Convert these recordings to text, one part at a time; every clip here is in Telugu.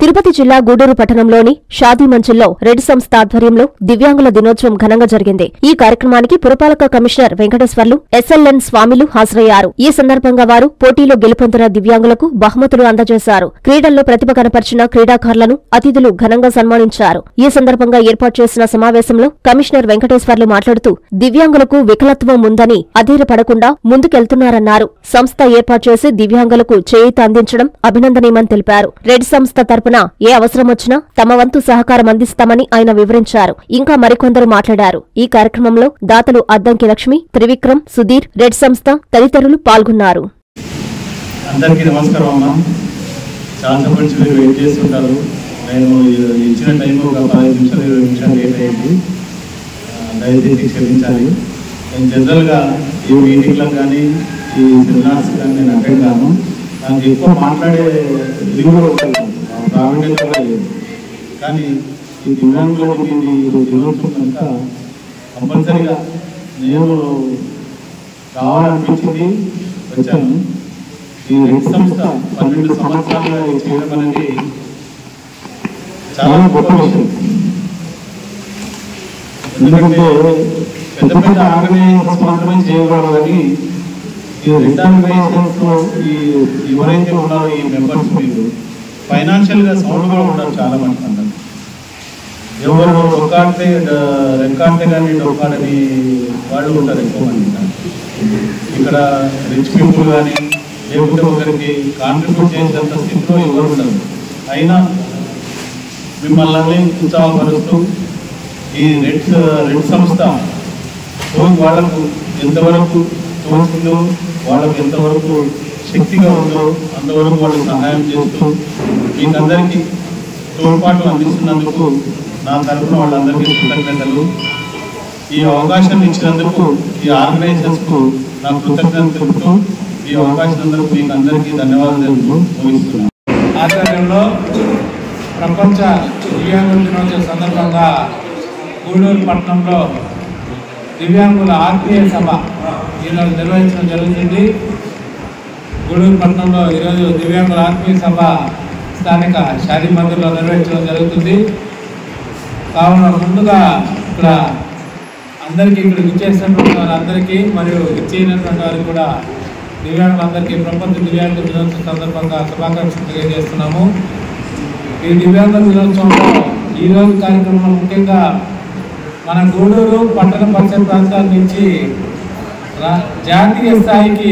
తిరుపతి జిల్లా గూడూరు పట్టణంలోని షాదీ మంచిల్లో రెడ్ సంస్థ ఆధ్వర్యంలో దివ్యాంగుల దినోత్సవం ఘనంగా జరిగింది ఈ కార్యక్రమానికి పురపాలక కమిషనర్ వెంకటేశ్వర్లు ఎస్ఎల్ఎన్ స్వామిలు హాజరయ్యారు ఈ సందర్భంగా వారు పోటీలో గెలుపొందిన దివ్యాంగులకు బహుమతులు అందజేశారు క్రీడల్లో ప్రతిభ కనపరిచిన క్రీడాకారులను అతిథులు ఘనంగా సన్మానించారు ఈ సందర్భంగా ఏర్పాటు చేసిన సమావేశంలో కమిషనర్ వెంకటేశ్వర్లు మాట్లాడుతూ దివ్యాంగులకు వికలత్వం ఉందని అధీరపడకుండా ముందుకెళ్తున్నారన్నారు సంస్థ ఏర్పాటు చేసి దివ్యాంగులకు చేయూత అందించడం అభినందనీయమని తెలిపారు రెడ్ సంస్థ తరపున ఏ అవసరం వచ్చినా తమ వంతు సహకారం అందిస్తామని ఆయన వివరించారు ఇంకా మరికొందరు మాట్లాడారు ఈ కార్యక్రమంలో దాతలు అద్దంకి లక్ష్మి త్రివిక్రమ్ సుధీర్ రెడ్ సంస్థ తదితరులు పాల్గొన్నారు అందరికీ నమస్కారం అమ్మా చాలా సేపటి నుంచి మీరు వెయిట్ చేస్తుంటారు నేను ఈ- ఇచ్చిన టైం ఒక పదహైదు నిమిషాలు ఇరవై నిమిషాలు లేట్ అయింది ఆ, దయచేసి క్షమించాలి నేను జనరల్గా ఈ మీటింగ్లో కానీ ఈ సెమినార్స్ కానీ నేను అటెండ్ కాను నాకు ఎక్కువ మాట్లాడే ఇది కూడా ఉంటుంది ఆ ప్రావీణ్యత కూడా లేదు కానీ ఈ దివ్యాంగులకు దీన్ని ఈరోజు దినోత్సవం కనుక కంపల్సరీగా నేను రావాలనిపించింది వచ్చాను ఈ రెడ్ సంస్థ పన్నెండు సంవత్సరాలుగా ఇది చేయడం అనేది చాలా గొప్ప విషయం ఎందుకంటే పెద్ద పెద్ద ఆర్గనైజేషన్స్ మాత్రమే చేయగలరు కానీ ఈ రెడ్ ఆర్గనైజేషన్స్ లో ఈ ఎవరైతే ఉన్నారో ఈ మెంబర్స్ మీరు ఫైనాన్షియల్ గా సౌండ్ కూడా ఉన్నారు చాలా మంది అందరు ఎవరు ఒక్కాడితే రెక్కాడితే కానీ డొక్కాడని వాళ్ళు ఉంటారు ఎక్కువ మంది ఇక్కడ రిచ్ పీపుల్ కానీ లేకుంటే ఒకరికి కాంట్రిబ్యూట్ చేసేంత స్థితిలో ఎవరు ఉండరు అయినా మిమ్మల్ని ఉత్సాహపరుస్తూ ఈ రెడ్ రెడ్ సంస్థ తో వాళ్ళకు ఎంతవరకు తోచుందో వాళ్ళకు ఎంతవరకు శక్తిగా ఉందో అంతవరకు వాళ్ళకి సహాయం చేస్తూ మీకందరికీ తోడ్పాటు అందిస్తున్నందుకు నా తరఫున వాళ్ళందరికీ కృతజ్ఞతలు ఈ అవకాశం ఇచ్చినందుకు ఈ ఆర్గనైజేషన్స్ కు నా కృతజ్ఞతలు తెలుపుతూ ఈ అవకాశం అందరూ మీకు అందరికీ ధన్యవాదాలు తెలుపుతూ ముగిస్తున్నాను ఆధ్వర్యంలో ప్రపంచ దివ్యాంగుల దినోత్సవ సందర్భంగా గూడూరు పట్టణంలో దివ్యాంగుల ఆత్మీయ సభ ఈరోజు నిర్వహించడం జరుగుతుంది గూడూరు పట్టణంలో ఈరోజు దివ్యాంగుల ఆత్మీయ సభ స్థానిక షాదీ మందిర్లో నిర్వహించడం జరుగుతుంది కావున ముందుగా ఇక్కడ అందరికీ ఇక్కడ విచ్చేసినటువంటి వారందరికీ మరియు విచ్చేయనటువంటి వారికి కూడా దివ్యాంగులందరికీ ప్రపంచ దివ్యాంగుల దినోత్సవం సందర్భంగా శుభాకాంక్షలు తెలియజేస్తున్నాము ఈ దివ్యాంగుల దినోత్సవంలో ఈరోజు కార్యక్రమంలో ముఖ్యంగా మన గూడూరు పట్టణ పరిసర ప్రాంతాల నుంచి రా- జాతీయ స్థాయికి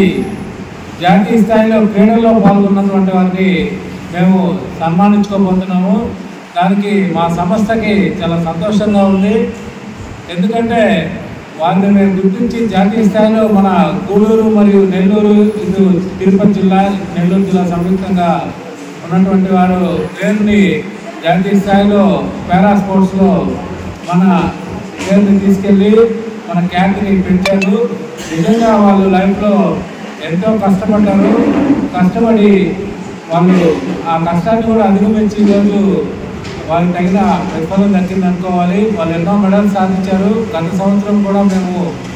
జాతీయ స్థాయిలో క్రీడల్లో పాల్గొన్నటువంటి వారిని మేము సన్మానించుకోబోతున్నాము దానికి మా సంస్థకి చాలా సంతోషంగా ఉంది ఎందుకంటే వారిని మేము గుర్తించి జాతీయ స్థాయిలో మన గూడూరు మరియు నెల్లూరు ఇటు తిరుపతి జిల్లా నెల్లూరు జిల్లా సంయుక్తంగా ఉన్నటువంటి వారు పేరుని జాతీయ స్థాయిలో పారా స్పోర్ట్స్లో మన పేరుని తీసుకెళ్ళి మన ఖ్యాతిని పెంచారు నిజంగా వాళ్ళు లైఫ్లో ఎంతో కష్టపడ్డారు కష్టపడి వాళ్ళు ఆ కష్టాన్ని కూడా అధిగమించి ఈరోజు వాళ్ళకి తగిన ప్రతిఫలం దక్కింది అనుకోవాలి వాళ్ళు ఎన్నో మెడల్స్ సాధించారు గత సంవత్సరం కూడా మేము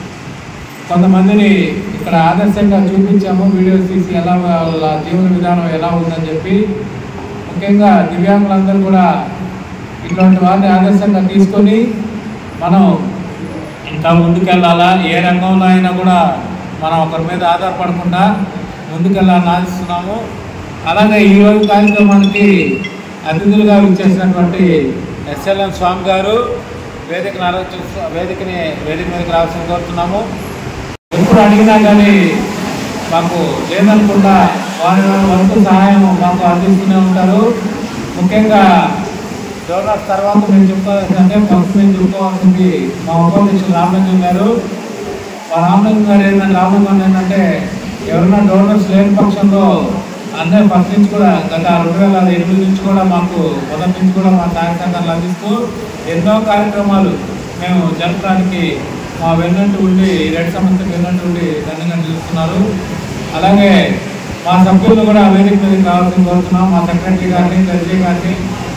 కొంతమందిని ఇక్కడ ఆదర్శంగా చూపించాము వీడియోస్ తీసి ఎలా వాళ్ళ జీవన విధానం ఎలా ఉందని చెప్పి ముఖ్యంగా దివ్యాంగులందరూ కూడా ఇటువంటి వారిని ఆదర్శంగా తీసుకొని మనం ఇంకా ముందుకెళ్ళాలా ఏ రంగంలో అయినా కూడా మనం ఒకరి మీద ఆధారపడకుండా ముందుకెళ్ళాలని ఆశిస్తున్నాము అలాగే ఈరోజు కార్యక్రమానికి అతిథులుగా విచ్చేసినటువంటి ఎస్ఎల్ఎం స్వామి గారు వేదికను ఆలోచి వేదికని వేదిక మీదకి రావాల్సిన కోరుతున్నాము ఎప్పుడు అడిగినా కానీ మాకు లేదనుకుండా వారి వంతు సహాయం మాకు అందిస్తూనే ఉంటారు ముఖ్యంగా డోనర్స్ తర్వాత మేము చెప్పుకోవాల్సింది అంటే ఫస్ట్ మేము చెప్పుకోవాల్సింది మా ఉపాధ్యక్షులు రామలింగం గారు మా రామలింగం గారు ఏంటంటే రామలింగం ఏంటంటే ఎవరైనా డోనర్స్ లేని పక్షంలో అందరూ ఫస్ట్ నుంచి కూడా గత రెండు వేల ఎనిమిది నుంచి కూడా మాకు మొదటి నుంచి కూడా మా సహాయ సహకారాలు అందిస్తూ ఎన్నో కార్యక్రమాలు మేము జరపడానికి మా వెన్నంటి ఉండి ఈ రెడ్ సంస్థకు వెన్నంటి ఉండి దండంగా నిలుస్తున్నారు అలాగే మా సభ్యులను కూడా వేదిక మీదకి రావాల్సింది కోరుతున్నాం మా సెక్రటరీ గారిని దర్జీ గారిని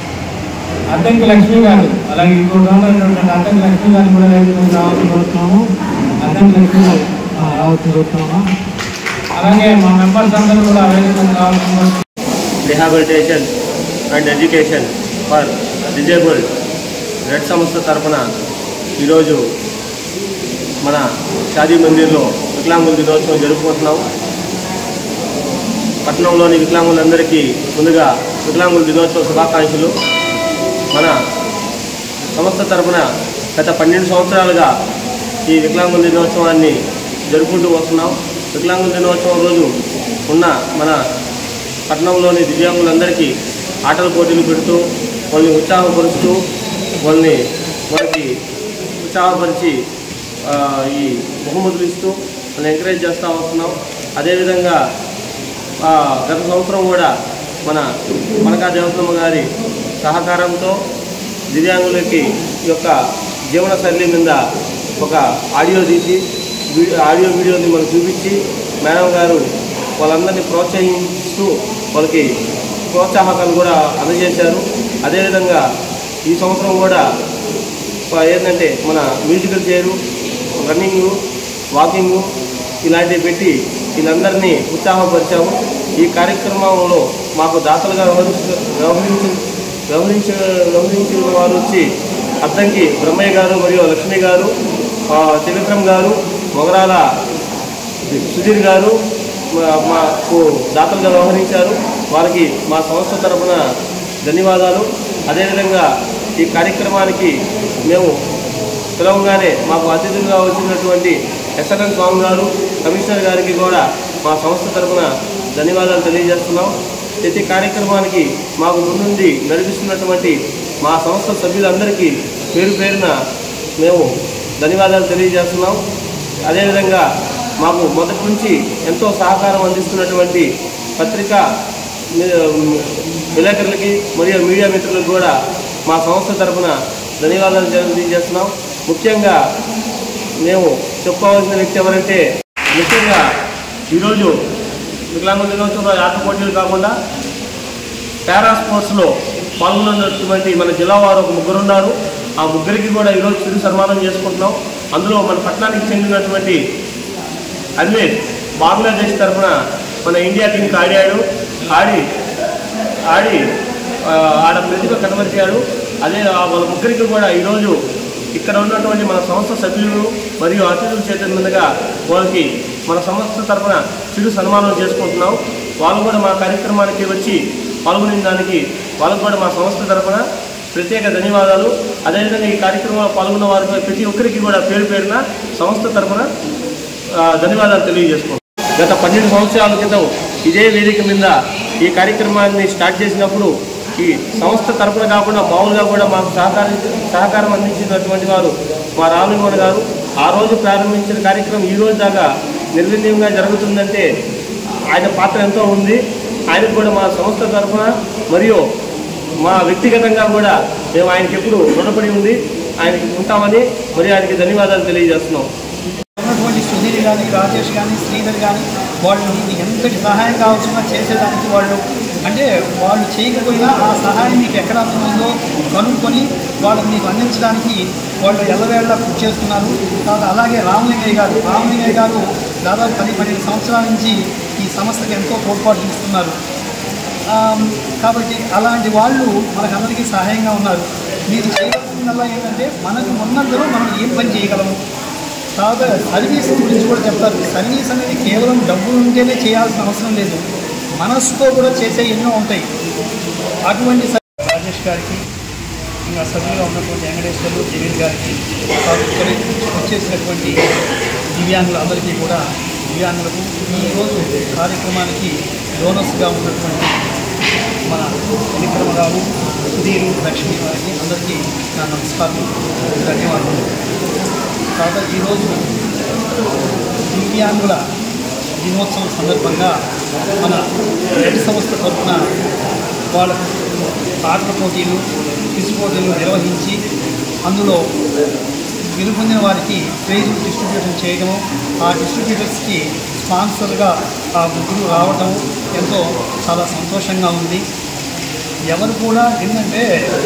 అద్దంకి లక్ష్మి గారు అలాగే ఇంకో డోనర్ ఉన్నటువంటి అద్దంకి లక్ష్మి గారిని కూడా వేదిక మీదకి రావాల్సింది కోరుతున్నాము అద్దంకి లక్ష్మి గారు ఆ, రావాల్సింది కోరుతున్నాము అలాగే మా మెంబర్స్ అందరూ కూడా వేదిక మీదకి రావాల్సింది కోరుతున్నాము rehabilitation and education for disabled RED సంస్థ తరఫున ఈరోజు మన షాదీ మందిర్లో వికలాంగుల దినోత్సవం జరుపుకుంటున్నాము పట్టణంలోని వికలాంగులందరికీ ముందుగా వికలాంగుల దినోత్సవ శుభాకాంక్షలు మన సంస్థ తరఫున గత పన్నెండు సంవత్సరాలుగా ఈ వికలాంగుల దినోత్సవాన్ని జరుపుకుంటూ వస్తున్నాం వికలాంగుల దినోత్సవం రోజు ఉన్న మన పట్టణంలోని దివ్యాంగులందరికీ ఆటల పోటీలు పెడుతూ వాళ్ళని ఉత్సాహపరుస్తూ వాళ్ళని వాళ్ళకి ఉత్సాహపరిచి ఆ, ఈ బహుమతులు ఇస్తూ వాళ్ళని ఎంకరేజ్ చేస్తూ వస్తున్నాం అదేవిధంగా ఆ, గత సంవత్సరం కూడా మన మనకా దేవతమ్మ గారి సహకారంతో దివ్యాంగులకి ఈ యొక్క జీవన శైలి మీద ఒక ఆడియో తీసి వీడియో ఆడియో వీడియోని మనకు చూపించి మేడం గారు వాళ్ళందరినీ ప్రోత్సహిస్తూ వాళ్ళకి ప్రోత్సాహకాలు కూడా అందజేశారు అదేవిధంగా ఈ సంవత్సరం కూడా ఆ, ఏంటంటే మన మ్యూజికల్ చైరు రన్నింగు వాకింగు ఇలాంటివి పెట్టి వీళ్ళందరినీ ఉత్సాహపరిచాము ఈ కార్యక్రమంలో మాకు దాతలుగా వ్యవహరించ వ్యవహరించి వ్యవహరించ వ్యవహరించిన వారు వచ్చి అద్దంకి బ్రహ్మయ్య గారు మరియు లక్ష్మి గారు ఆ, త్రివిక్రమ్ గారు మొగరాల సుధీర్ గారు మా- మాకు దాతలుగా వ్యవహరించారు వారికి మా సంస్థ తరపున ధన్యవాదాలు అదేవిధంగా ఈ కార్యక్రమానికి మేము పిలవగానే మాకు అతిథులుగా వచ్చినటువంటి ఎస్ఎన్ఎన్ స్వామి గారు కమిషనర్ గారికి కూడా మా సంస్థ తరపున ధన్యవాదాలు తెలియజేస్తున్నాం ప్రతి కార్యక్రమానికి మాకు ముందుండి నడిపిస్తున్నటువంటి మా సంస్థ సభ్యులందరికీ పేరు పేరున మేము ధన్యవాదాలు తెలియజేస్తున్నాం అదేవిధంగా మాకు మొదటి నుంచి ఎంతో సహకారం అందిస్తున్నటువంటి పత్రికా మీ- విలేకరులకి మరియు మీడియా మిత్రులకు కూడా మా సంస్థ తరపున ధన్యవాదాలు తెలియజేస్తున్నాం ముఖ్యంగా మేము చెప్పుకోవాల్సిన వ్యక్తి ఎవరంటే ముఖ్యంగా ఈరోజు వికలాంగుల దినోత్సవంలో ఆట పోటీలు కాకుండా పారా స్పోర్ట్స్లో పాల్గొన్నటువంటి మన జిల్లా వారు ఒక ముగ్గురు ఉన్నారు ఆ ముగ్గురికి కూడా ఈరోజు చిరు సన్మానం చేసుకుంటున్నాం అందులో మన పట్టణానికి చెందినటువంటి అన్వేష్ బంగ్లాదేశ్ తరఫున మన ఇండియా టీంకి ఆడాడు ఆడి ఆడి ఆ, ఆడ ప్రతిభ కనబరిచాడు అదే ఆ వాళ్ళ ముగ్గురికి కూడా ఈరోజు ఇక్కడ ఉన్నటువంటి మన సంస్థ సభ్యులు మరియు అతిథుల చేతుల మీదుగా వాళ్ళకి మన సంస్థ తరఫున చిరు సన్మానం చేసుకుంటున్నాం వాళ్ళు కూడా మా కార్యక్రమానికి వచ్చి పాల్గొనే దానికి వాళ్ళకు కూడా మా సంస్థ తరఫున ప్రత్యేక ధన్యవాదాలు అదేవిధంగా ఈ కార్యక్రమంలో పాల్గొన్న వారికి ప్రతి ఒక్కరికి కూడా పేరు పేరున సంస్థ తరఫున ఆ, ధన్యవాదాలు తెలియజేసుకుంటాం గత పన్నెండు సంవత్సరాల క్రితం ఇదే వేదిక మీద ఈ కార్యక్రమాన్ని స్టార్ట్ చేసినప్పుడు ఈ సంస్థ తరపున కాకుండా మామూలుగా కూడా మాకు సహకారం సహకారం అందించినటువంటి వారు మా రామలింగన్ గారు ఆ రోజు ప్రారంభించిన కార్యక్రమం ఈ రోజు దాకా నిర్విఘ్నంగా జరుగుతుందంటే ఆయన పాత్ర ఎంతో ఉంది ఆయనకు కూడా మా సంస్థ తరఫున మరియు మా వ్యక్తిగతంగా కూడా మేము ఆయనకి ఎప్పుడు రుణపడి ఉంది ఆయనకి ఉంటామని మరియు ఆయనకి ధన్యవాదాలు తెలియజేస్తున్నాం ఉన్నటువంటి సుధీర్ కానీ రాజేష్ కానీ శ్రీధర్ కానీ వాళ్ళు మీకు ఎంతటి సహాయం కావాల్సిన చేసేదానికి వాళ్ళు అంటే వాళ్ళు చేయకపోయినా ఆ సహాయం మీకు ఎక్కడ ఉందో కనుక్కొని వాళ్ళకి మీకు అందించడానికి వాళ్ళు ఎల్లవేళ్ళ కృషి చేస్తున్నారు తర్వాత అలాగే రామలింగయ్య గారు రామలింగయ్య గారు దాదాపు పది పన్నెండు సంవత్సరాల నుంచి ఈ సంస్థకి ఎంతో తోడ్పాటు ఇస్తున్నారు ఆమ్, కాబట్టి అలాంటి వాళ్ళు మనకందరికీ సహాయంగా ఉన్నారు మీరు చేయవలసిందల్లా ఏంటంటే మనకు ఉన్నందులో మనం ఏం పని చేయగలము తర్వాత సర్వీస్ గురించి కూడా చెప్తారు సర్వీస్ అనేది కేవలం డబ్బులు ఉంటేనే చేయాల్సిన అవసరం లేదు మనస్సుతో కూడా చేసే ఎన్నో ఉంటాయి అటువంటి స- రాజేష్ గారికి ఇంకా సభ్యులుగా ఉన్నటువంటి వెంకటేశ్వర్లు జమీల్ గారికి తర్వాత ఇక్కడ వచ్చేసినటువంటి దివ్యాంగులందరికీ కూడా దివ్యాంగులకు ఈరోజు కార్యక్రమానికి డోనర్స్గా ఉన్నటువంటి మన విక్రమరావు సుధీరు లక్ష్మి వారికి అందరికీ నా నమస్కారం ధన్యవాదాలు తర్వాత ఈరోజు దివ్యాంగుల దినోత్సవం సందర్భంగా మన రెడ్ సంస్థ తరఫున వాళ్ళ ఆటల పోటీలు క్విజ్ పోటీలు నిర్వహించి అందులో గెలుపొందిన వారికి ప్రైజులు డిస్ట్రిబ్యూషన్ చేయడము ఆ డిస్ట్రిబ్యూటర్స్కి స్పాన్సర్గా ఆ ముగ్గురు రావడం ఎంతో చాలా సంతోషంగా ఉంది ఎవరు కూడా ఏంటంటే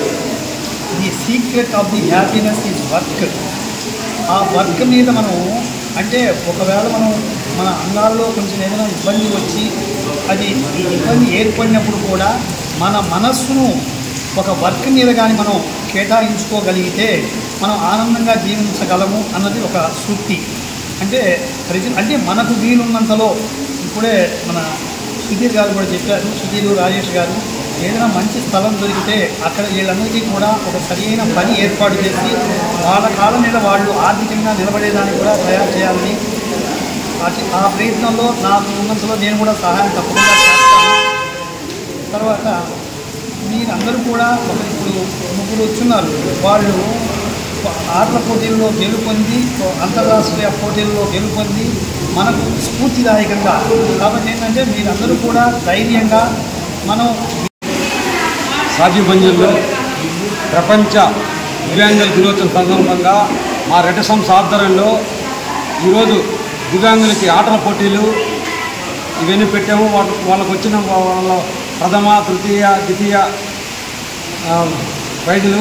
the secret of the happiness is work ఆ వర్క్ మీద మనం అంటే ఒకవేళ మనం మన అంగాల్లో కొంచెం ఏదైనా ఇబ్బంది వచ్చి అది ఈ ఇబ్బంది ఏర్పడినప్పుడు కూడా మన మనస్సును ఒక వర్క్ మీద కానీ మనం కేటాయించుకోగలిగితే మనం ఆనందంగా జీవించగలము అన్నది ఒక సూక్తి అంటే ప్రజ అంటే మనకు వీలున్నంతలో ఇప్పుడే మన సుధీర్ గారు కూడా చెప్పారు సుధీర్ రాజేష్ గారు ఏదైనా మంచి స్థలం దొరికితే అక్కడ వీళ్ళందరికీ కూడా ఒక సరైన పని ఏర్పాటు చేసి వాళ్ళ కాళ్ళ మీద వాళ్ళు ఆర్థికంగా నిలబడేదానికి కూడా తయారు చేయాలని ఆ- ఆ ప్రయత్నంలో నాకు ఉన్నంతలో నేను కూడా సహాయం తప్పకుండా చేస్తాను తర్వాత మీరందరూ కూడా ఒక ఇప్పుడు ముగ్గురు వచ్చున్నారు వాళ్ళు ఆటల పోటీల్లో గెలుపొంది అంతర్రాష్ట్రీయ పోటీల్లో గెలుపొంది మనకు స్ఫూర్తిదాయకంగా కాబట్టి ఏంటంటే మీరందరూ కూడా ధైర్యంగా మనం సాధ్యభంజంలో ప్రపంచ దివ్యాంగుల దినోత్సవం సందర్భంగా మా రెడ్డి సంస్థ ఆధ్వర్యంలో ఈరోజు దివ్యాంగులకి ఆటల పోటీలు ఇవన్నీ పెట్టాము వాళ్ళ వాళ్ళకు వచ్చిన వాళ్ళ ప్రథమ తృతీయ ద్వితీయ ఆ, ప్రైజులు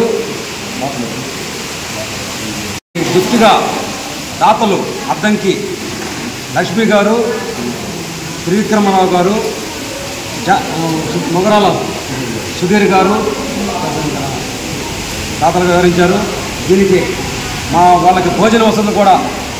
గుర్తుగా దాతలు అద్దంకి లక్ష్మి గారు త్రివిక్రమరావు గారు జ మొగరాల సుధీర్ గారు దాతలు వివరించారు దీనికి మా వాళ్ళకి భోజన వసతులు కూడా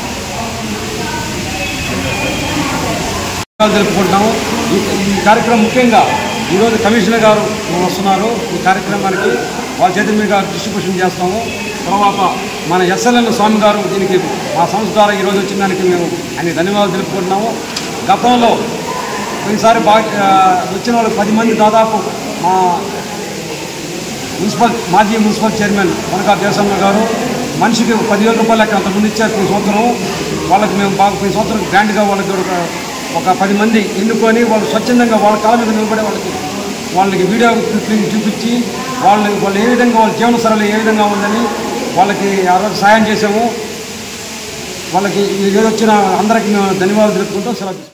జరుపుకుంటాము ఈ ఈ కార్యక్రమం ముఖ్యంగా ఈరోజు కమిషనర్ గారు వస్తున్నారు ఈ కార్యక్రమానికి వాళ్ళ చేతి మీద డిస్ట్రిబ్యూషన్ చేస్తాము తర్వాత మన ఎస్ఎల్ఎన్ స్వామి గారు దీనికి మా సంస్థ ద్వారా ఈరోజు వచ్చిన దానికి మేము ఆయన ధన్యవాదాలు తెలుపుకుంటున్నాము గతంలో ఈసారి బాగా ఆ, వచ్చిన వాళ్ళు పది మంది దాదాపు మా మున్సిపల్ మాజీ మున్సిపల్ చైర్మన్ వనకా దేశమ్మ గారు మనిషికి పదివేల రూపాయలు లెక్క అంతకుముందు ఇచ్చారు ఈ సంవత్సరం వాళ్ళకి మేము బాగా ఈ సంవత్సరం గ్రాండ్గా వాళ్ళకి ఒక ఒక పది మంది ఎన్నుకొని వాళ్ళు స్వచ్ఛందంగా వాళ్ళ కాళ్ళ మీద నిలబడే వాళ్ళకి వాళ్ళకి వీడియో క్లిప్పింగ్ చూపించి వాళ్ళు వాళ్ళు ఏ విధంగా వాళ్ళ జీవన సరళి ఏ విధంగా ఉందని వాళ్ళకి ఆ రోజు సాయం చేసాము వాళ్ళకి ఈ రోజు వచ్చిన అందరికీ మేము ధన్యవాదాలు తెలుపుకుంటూ సెలవు తీసుకుంటాం.